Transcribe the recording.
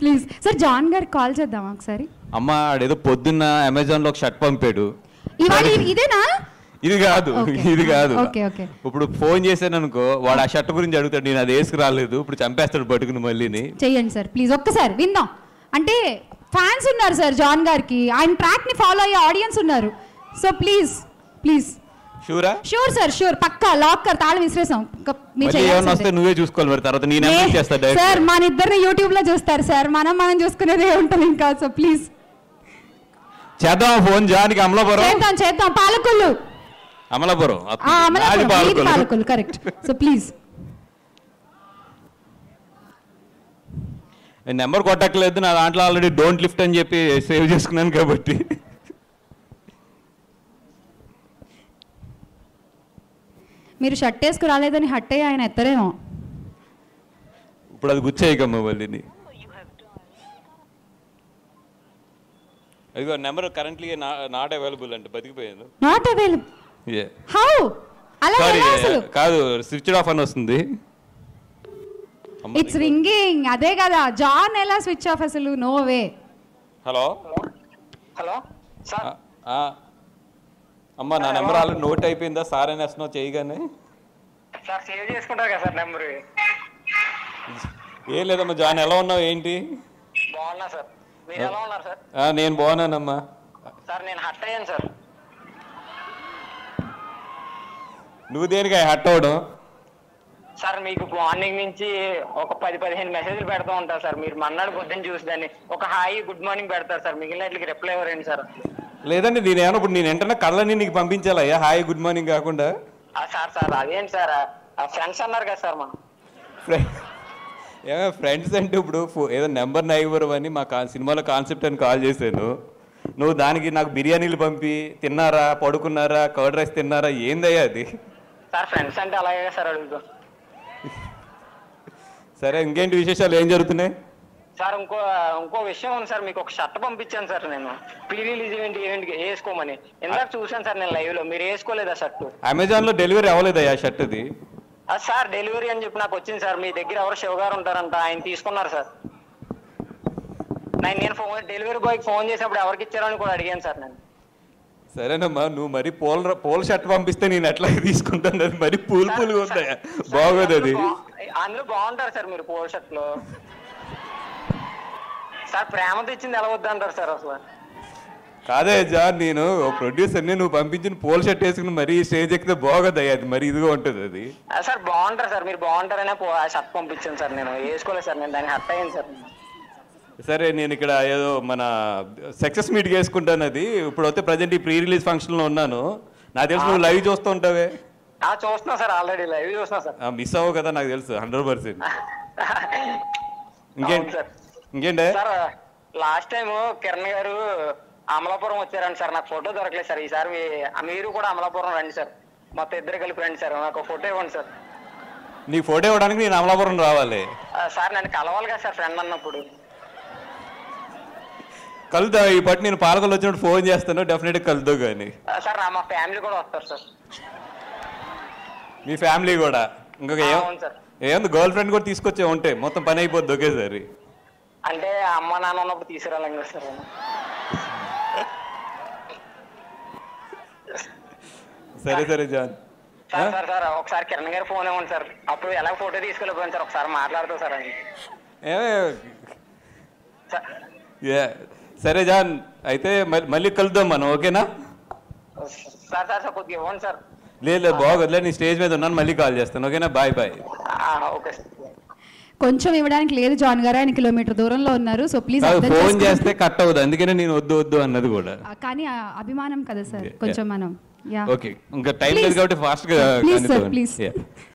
Please sir John గారికి call చేద్దాం ఒకసారి అమ్మ ఆడేదో పొద్దున్న అమెజాన్ లో ఒక షర్ట్ పంపాడు ఇవాళ ఇది- ఇదేనా ఇది కాదు Okay. ఇది కాదు Okay, okay. ఇప్పుడు ఫోన్ చేశాను అనుకో వాడు ఆ షర్ట్ గురించి అడుగుతాడు నేను అది వేసుకురాలేదు ఇప్పుడు చంపేస్తాడు పట్టుకుని మళ్ళీని చెయ్యండి సార్ ప్లీజ్ ఒక్కసారి విందాం అంటే ఫ్యాన్స్ ఉన్నారు సార్ జాన్ గారికి ఆయన ట్రాక్ ని ఫాలో అయ్యే ఆడియన్స్ ఉన్నారు సో ప్లీజ్ ప్లీజ్ షూరా షూర్ సార్ షూర్ పక్కా లాక్కర్ తాళం విసిరేసాం ఇంకా మీరు మళ్ళీ ఏమన్నా వస్తే చేయాల్సిందే. నువ్వే చూసుకోవాలి మరి తర్వాత నేను ఎంత చేస్తా సార్ డైరెక్ట్ మన ఇద్దరిని యూట్యూబ్ లో చూస్తారు సార్ మనం మనం చూసుకునేదే ఉంటుంది ఇంకా సో ప్లీజ్ చేద్దాం ఫోన్ జానికి అమలాపురం చేద్దాం చేద్దాం పాలకొల్లు అమలాపురం ఆ, నాది అమలాపురం మీది Palakollu. Palakollu correct so please నేను నెంబర్ కొట్టక్కలేదు నా దాంట్లో ఆల్రెడీ డోంట్ లిఫ్ట్ అని చెప్పి సేవ్ చేసుకున్నాను కాబట్టి మీరు షర్ట్ వేసుకు రాలేదని హట్ అయ్యి ఆయన ఎత్తరేమో ఇప్పుడు అది గుచ్చేయకమ్మ మళ్ళీని అదిగో నెంబర్ కరెంట్లీ నాట్ అవైలబుల్ అంటే బతికిపోయాను నాట్ అవైలబుల్ Yeah. హౌ అలా సారీ ఎలా అసలు కాదు స్విచ్ ఆఫ్ అని వస్తుంది ఇట్స్ రింగింగ్ అదే కదా జాన్ ఎలా స్విచ్ ఆఫ్ అసలు no way hello hello sir అమ్మ నా నెంబర్ ఆల్రెడీ నోట్ అయిపోయిందా సార్ అని వేస్తున్నావు చేయగానే సార్ సేవ్ చేసుకుంటారు కదా సార్ నెంబర్ ఏం లేదమ్మా జాన్ ఎలా ఉన్నావు ఏంటి బాగున్నా సార్ మీరు ఎలా ఉన్నారు సార్ ఆ, నేను బాగున్నానమ్మా సార్ నేను హట్ అయ్యాను సార్ నువ్వు దేనికి హట్ అవ్వడం సార్ మీకు మార్నింగ్ నుంచి ఒక పది పదిహేను మెసేజ్లు పెడతా ఉంటారు సార్ మీరు మన్నాడు పొద్దున్న చూసి దాన్ని ఒక హాయ్ గుడ్ మార్నింగ్ పెడతారు సార్ మిగిలినట్లకి రిప్లై ఇవ్వరండి సార్ లేదండి నేను ఏమన్నా ఇప్పుడు నేను వెంటనే కళ్ళని నీకు పంపించాలయ్యా హాయ్ గుడ్ మార్నింగ్ కాకుండా ఆ, సార్ సార్ అదేంటి సార్ ఫ్రెండ్స్ అన్నారు కదా సార్ మనం ఏమో ఫ్రెండ్స్ అంటే ఇప్పుడు ఫో- ఏదో నెంబర్ నైవర్ అని మా కా సినిమాలో కాన్సెప్ట్ అని కాల్ చేశాను నువ్వు దానికి నాకు బిర్యానీలు పంపి తిన్నారా పడుకున్నారా కర్డ్ రైస్ తిన్నారా ఏందయ్యా అది సార్ ఫ్రెండ్స్ అంటే అలాగే సార్ అడుగుతాం సరే ఇంకేంటి విశేషాలు ఏం జరుగుతున్నాయి సార్ ఇంకో ఇంకో విషయం ఉంది సార్ మీకు ఒక షర్ట్ పంపించాను సార్ నేను ప్రీ రిలీజ్ ఈవెంట్ ఈవెంట్ వేసుకోమని ఇందాక చూశాను సార్ నేను లైవ్ లో మీరు వేసుకోలేదా షర్ట్ అమెజాన్లో డెలివరీ అవ్వలేదయ్యా షర్ట్ అది ఆ సార్ డెలివరీ అని చెప్పి నాకు వచ్చింది సార్ మీ దగ్గర ఎవరు శివ గారు ఉంటారంట ఆయన తీసుకున్నారు సార్ నేను నేను ఫోన్ డెలివరీ బాయ్కి ఫోన్ చేసినప్పుడు ఎవరికి ఇచ్చారని కూడా అడిగాను సార్ నేను సరేనమ్మా నువ్వు మరి పూల పూల షర్ట్ పంపిస్తే నేను ఎట్లా తీసుకుంటాను అది మరి పూలు పూలుగా ఉందయ్యా బాగోదు అది అందులో బా- అందులో బాగుంటారు సార్ మీరు పోల్ షర్ట్ లో సార్ ప్రేమతో ఇచ్చింది ఎలా వద్దంటారు సార్ అసలు కాదే జాన్ నేను ప్రొడ్యూసర్ని నువ్వు పంపించిన పూల షర్ట్ వేసుకుని మరీ స్టేజ్ ఎక్కితే బాగోదయ్యా అది మరి ఇదిగా ఉంటుంది అది ఆ, సార్ బాగుంటారు సార్ మీరు బాగుంటారనే పో- ఆ షర్ట్ పంపించాను సార్ నేను వేసుకోలేదు సార్ నేను దాన్ని హర్ట్ అయ్యాను సార్ సరే నేను ఇక్కడ ఏదో మన సక్సెస్ మీట్ వేసుకుంటాను అది ఇప్పుడు అయితే ప్రజెంట్ ఈ ప్రీ రిలీజ్ ఫంక్షన్లో ఉన్నాను నాకు తెలుసు నువ్వు లైవ్ చూస్తూ ఉంటావే ఆ చూస్తున్నా సార్ ఆల్రెడీ లైవ్ చూస్తున్నా సార్ మిస్ అవ్వవు కదా నాకు తెలుసు హండ్రెడ్ పర్సెంట్ ఇంకేంటి అవును సార్. ఇంకేంటే సార్ లాస్ట్ టైం కిరణ్ గారు అమలాపురం వచ్చారండి సార్ నాకు ఫోటో దొరకలేదు సార్ ఈసారి మీ- మీరు కూడా అమలాపురం రండి సార్ మొత్తం ఇద్దరు కలిపి రండి సార్ నాకు ఒక ఫోటో ఇవ్వండి సార్ నీ ఫోటో ఇవ్వడానికి నేను అమలాపురం రావాలి ఆ, సార్ నన్ను కలవాలి కదా సార్ ఫ్రెండ్ అన్నప్పుడు కలుద్దా ఈ పట్టు నేను పాలకొల్లు వచ్చినప్పుడు ఫోన్ చేస్తాను డెఫినెట్గా కలుద్దావు కానీ ఆ, సార్ నా మా ఫ్యామిలీ కూడా వస్తారు సార్ మీ ఫ్యామిలీ కూడా ఇంకొక ఏం అవును సార్ ఏముంది గర్ల్ ఫ్రెండ్ కూడా తీసుకొచ్చే ఉంటాయి మొత్తం పని అయిపోద్ది ఒకేసారి అంటే అమ్మ నాన్న ఉన్నప్పుడు తీసుకురాలేం కదా సార్ సరే సరే జాన్ సార్ సార్ సార్ ఒకసారి కిరణ్ గారి ఫోన్ ఇవ్వండి సార్ అప్పుడు ఎలా ఫోటో తీసుకెళ్ళిపోయాను సార్ ఒకసారి మాట్లాడుతూ సార్ అని ఏమే సార్ ఏ, సరే జాన్ అయితే మళ్ళీ మళ్ళీ కలుద్దాం మనం ఓకేనా సార్ సార్ సార్ కొద్దిగా ఇవ్వండి సార్ లేదు లేదు బాగోదులే నీ స్టేజ్ మీద ఉన్నాను మళ్ళీ కాల్ చేస్తాను ఓకేనా బాయ్ బాయ్ ఆ, ఓకే సార్ కొంచెం ఇవ్వడానికి లేదు జాన్ గారు ఆయన కిలోమీటర్ దూరంలో ఉన్నారు సో ప్లీజ్ కాదు అర్థం ఫోన్ చేసుకోండి. చేస్తే కట్ అవ్వదు అందుకనే నేను వద్దు వద్దు అన్నది కూడా ఆ, కానీ ఆ అభిమానం కదా సార్ Yeah, కొంచెం మనం యా ఓకే ఇంకా టైం Please. లేదు కాబట్టి ఫాస్ట్ గా Please, sir, కానివ్వండి. please. Yeah.